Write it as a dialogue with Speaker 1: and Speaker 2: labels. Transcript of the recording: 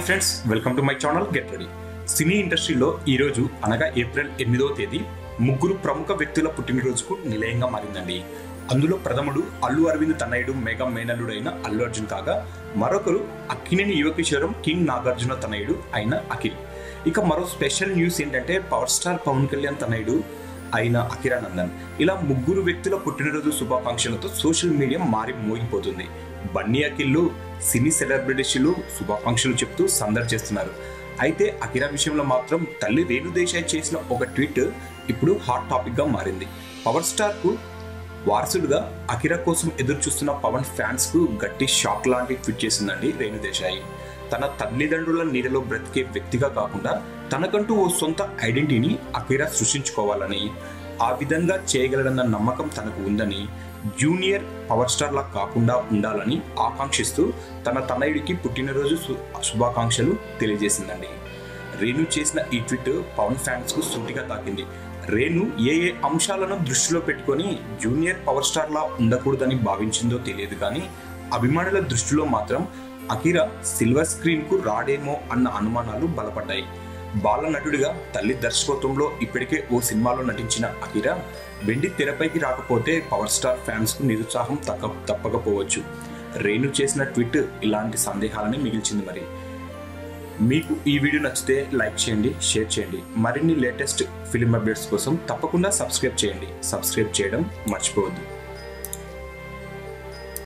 Speaker 1: friends welcome to my channel get ready cine ఇండస్ట్రీలో ఈరోజు అనగా ఏప్రిల్ ఎనిమిదవ తేదీ ముగ్గురు ప్రముఖ వ్యక్తుల పుట్టినరోజుకు నిలయంగా మారిందండి అందులో ప్రథముడు అల్లు అరవింద్ తనయుడు మెగా మేనల్లుడైన అల్లు అర్జున్ కాగా మరొకరు అక్కినేని యువకిషోరం కింగ్ నాగార్జున తనయుడు అయిన అఖిల్ ఇక మరో స్పెషల్ న్యూస్ ఏంటంటే పవర్ స్టార్ పవన్ కళ్యాణ్ తనయుడు అయిన అఖిరానందన్ ఇలా ముగ్గురు వ్యక్తుల పుట్టినరోజు శుభాకాంక్షలతో సోషల్ మీడియా మారి మోగిపోతుంది బన్నీ అఖిల్లు సినీ సెలబ్రిటీలు శుభాకాంక్షలు చెప్తూ సందడి చేస్తున్నారు అయితే అఖిరా విషయంలో మాత్రం తల్లి రేణుదేశాయ్ చేసిన ఒక ట్వీట్ ఇప్పుడు హాట్ టాపిక్ గా మారింది పవర్ స్టార్ కు వారసుడుగా అఖిరా కోసం ఎదురు చూస్తున్న పవన్ ఫ్యాన్స్ కు గట్టి షాక్ లాంటి ట్వీట్ చేసిందండి రేణుదేశాయి తన తల్లిదండ్రుల నీడలో బ్రతికే వ్యక్తిగా కాకుండా తనకంటూ ఓ సొంత ఐడెంటిటీని అఖిరా సృష్టించుకోవాలని ఆ విధంగా చేయగలడన్న నమ్మకం తనకు ఉందని జూనియర్ పవర్ స్టార్ లా కాకుండా ఉండాలని ఆకాంక్షిస్తూ తన తనయుడికి పుట్టినరోజు శు- శుభాకాంక్షలు తెలియజేసిందండి రేణు చేసిన ఈ ట్వీట్ పవన్ ఫ్యాన్స్ కు సూటిగా తాకింది రేణు ఏ ఏ అంశాలను దృష్టిలో పెట్టుకొని జూనియర్ పవర్ స్టార్ లా ఉండకూడదని భావించిందో తెలియదు కానీ అభిమానుల దృష్టిలో మాత్రం అకిరా సిల్వర్ స్క్రీన్ కు రాడేమో అన్న అనుమానాలు బలపడ్డాయి బాల నటుడిగా తల్లి దర్శకత్వంలో ఇప్పటికే ఓ సినిమాలో నటించిన అకిరా వెండి తెరపైకి రాకపోతే పవర్ స్టార్ ఫ్యాన్స్ కు నిరుత్సాహం తక్క తప్పకపోవచ్చు రేణు చేసిన ట్వీట్ ఇలాంటి సందేహాలని మిగిల్చింది మరి మీకు ఈ వీడియో నచ్చితే లైక్ చేయండి షేర్ చేయండి మరిన్ని లేటెస్ట్ ఫిలిం అప్డేట్స్ కోసం తప్పకుండా సబ్స్క్రైబ్ చేయండి సబ్స్క్రైబ్ చేయడం మర్చిపోవద్దు